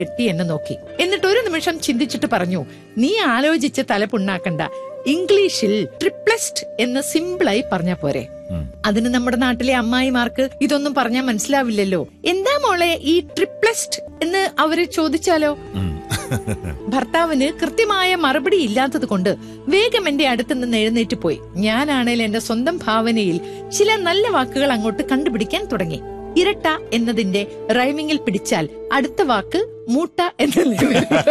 എട്ടി എന്നെ നോക്കി എന്നിട്ട് ഒരു നിമിഷം ചിന്തിച്ചിട്ട് പറഞ്ഞു നീ ആലോചിച്ച് തല പുണ്ണാക്കണ്ട ഇംഗ്ലീഷിൽ ട്രിപ്ലസ്റ്റ് എന്ന് സിമ്പിളായി പറഞ്ഞാ പോരെ അതിന് നമ്മുടെ നാട്ടിലെ അമ്മായിമാർക്ക് ഇതൊന്നും പറഞ്ഞാൽ മനസ്സിലാവില്ലല്ലോ എന്താ മോളെ ഈ ട്രിപ്ലസ്റ്റ് എന്ന് അവര് ചോദിച്ചാലോ ഭർത്താവിന് കൃത്യമായ മറുപടി ഇല്ലാത്തത് കൊണ്ട് വേഗം എന്റെ അടുത്ത് നിന്ന് എഴുന്നേറ്റ് പോയി ഞാനാണേൽ എന്റെ സ്വന്തം ഭാവനയിൽ ചില നല്ല വാക്കുകൾ അങ്ങോട്ട് കണ്ടുപിടിക്കാൻ തുടങ്ങി ഇരട്ട എന്നതിന്റെ റൈമിങ്ങിൽ പിടിച്ചാൽ അടുത്ത വാക്ക് മൂട്ട എന്നല്ലേ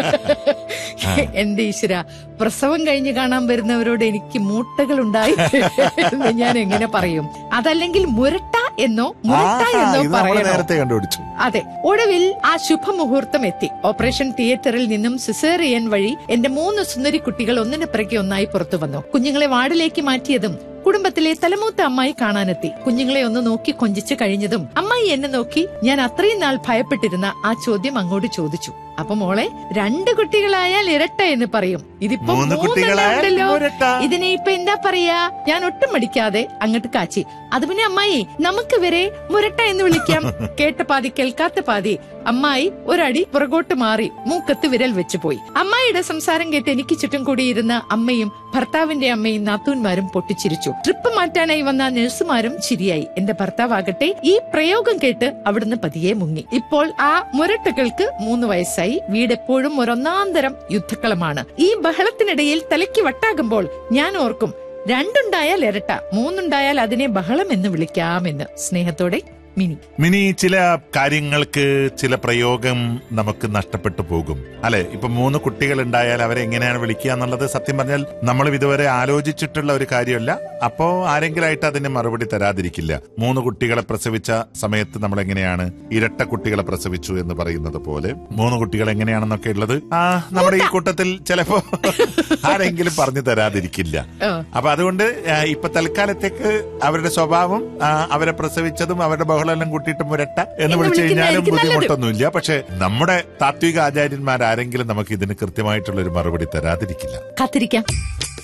എന്റെ ഈശ്വര പ്രസവം കഴിഞ്ഞ് കാണാൻ വരുന്നവരോട് എനിക്ക് മൂട്ടകൾ ഉണ്ടായി എന്ന് ഞാൻ എങ്ങനെ പറയും അതല്ലെങ്കിൽ മുരട്ട എന്നോ മുരട്ട ആഹാ, എന്നോ ഇത് നമ്മൾ പറയണോ നേരത്തെ കണ്ടുപിടിച്ചു അതെ ഒടുവിൽ ആ ശുഭമുഹൂർത്തം എത്തി ഓപ്പറേഷൻ തിയേറ്ററിൽ നിന്നും സിസേറിയൻ വഴി എന്റെ മൂന്ന് സുന്ദരി കുട്ടികൾ ഒന്നിനു പിറകെ ഒന്നായി പുറത്തു വന്നു കുഞ്ഞുങ്ങളെ വാർഡിലേക്ക് മാറ്റിയതും കുടുംബത്തിലെ തലമൂത്ത അമ്മായി കാണാനെത്തി കുഞ്ഞുങ്ങളെ ഒന്ന് നോക്കി കൊഞ്ചിച്ചു കഴിഞ്ഞതും അമ്മായി എന്നെ നോക്കി ഞാൻ അത്രയും നാൾ ഭയപ്പെട്ടിരുന്ന ആ ചോദ്യം അങ്ങോട്ട് ചോദിച്ചു അപ്പൊ മോളെ രണ്ട് കുട്ടികളായാൽ ഇരട്ട എന്ന് പറയും ഇതിപ്പോ മൂന്ന് കുട്ടികളായാൽ മൂന്നെണ്ണം ഉണ്ടല്ലോ. മുരട്ട. ഇതിനെ ഇപ്പൊ എന്താ പറയാ ഞാൻ ഒട്ടും മടിക്കാതെ അങ്ങോട്ട് കാച്ചി അത് പിന്നെ അമ്മായി നമുക്ക് ഇവരെ മുരട്ട എന്ന് വിളിക്കാം കേട്ട പാതി കേൾക്കാത്ത പാതി അമ്മായി ഒരടി പുറകോട്ട് മാറി മൂക്കത്ത് വിരൽ വെച്ചു പോയി അമ്മായിയുടെ സംസാരം കേട്ട് എനിക്ക് ചുറ്റും കൂടിയിരുന്ന അമ്മയും ഭർത്താവിന്റെ അമ്മയും നാത്തൂന്മാരും പൊട്ടിച്ചിരിച്ചു ട്രിപ്പ് മാറ്റാനായി വന്ന നഴ്സുമാരും ചിരിയായി എന്റെ ഭർത്താവാകട്ടെ ഈ പ്രയോഗം കേട്ട് അവിടുന്ന് പതിയെ മുങ്ങി ഇപ്പോൾ ആ മുരട്ടകൾക്ക് മൂന്ന് വയസ്സായി വീട് എപ്പോഴും ഒരൊന്നാന്തരം യുദ്ധക്കളമാണ് ഈ ബഹളത്തിനിടയിൽ തലയ്ക്ക് വട്ടാകുമ്പോൾ ഞാൻ ഓർക്കും രണ്ടുണ്ടായാൽ ഇരട്ട മൂന്നുണ്ടായാൽ അതിനെ ബഹളം എന്ന് വിളിക്കാമെന്ന് സ്നേഹത്തോടെ മിനി മിനി ചില കാര്യങ്ങൾക്ക് ചില പ്രയോഗം നമുക്ക് നഷ്ടപ്പെട്ടു പോകും അല്ലെ ഇപ്പൊ മൂന്ന് കുട്ടികൾ ഉണ്ടായാൽ അവരെ എങ്ങനെയാണ് വിളിക്കുക എന്നുള്ളത് സത്യം പറഞ്ഞാൽ നമ്മൾ ഇതുവരെ ആലോചിച്ചിട്ടുള്ള ഒരു കാര്യമല്ല അപ്പോ ആരെങ്കിലായിട്ട് അതിന് മറുപടി തരാതിരിക്കില്ല മൂന്ന് കുട്ടികളെ പ്രസവിച്ച സമയത്ത് നമ്മൾ എങ്ങനെയാണ് ഇരട്ട കുട്ടികളെ പ്രസവിച്ചു എന്ന് പറയുന്നത് പോലെ മൂന്ന് കുട്ടികൾ എങ്ങനെയാണെന്നൊക്കെ ഉള്ളത് ആ നമ്മുടെ ഈ കൂട്ടത്തിൽ ചിലപ്പോ ആരെങ്കിലും പറഞ്ഞു തരാതിരിക്കില്ല ആ. അപ്പൊ അതുകൊണ്ട് ആ, ഇപ്പൊ തൽക്കാലത്തേക്ക് അവരുടെ സ്വഭാവം ആ, അവരെ പ്രസവിച്ചതും അവരുടെ ബഹളമെല്ലാം കൂട്ടിയിട്ട് മുരട്ട എന്ന് എന്ന് വിളിച്ചു കഴിഞ്ഞാലും വിളിക്കുന്നതായിരിക്കും നല്ലത്. ബുദ്ധിമുട്ടൊന്നുമില്ല പക്ഷെ നമ്മുടെ താത്വിക ആചാര്യന്മാർ ആരെങ്കിലും നമുക്ക് ഇതിന് കൃത്യമായിട്ടുള്ള ഒരു മറുപടി തരാതിരിക്കില്ല കാത്തിരിക്കാം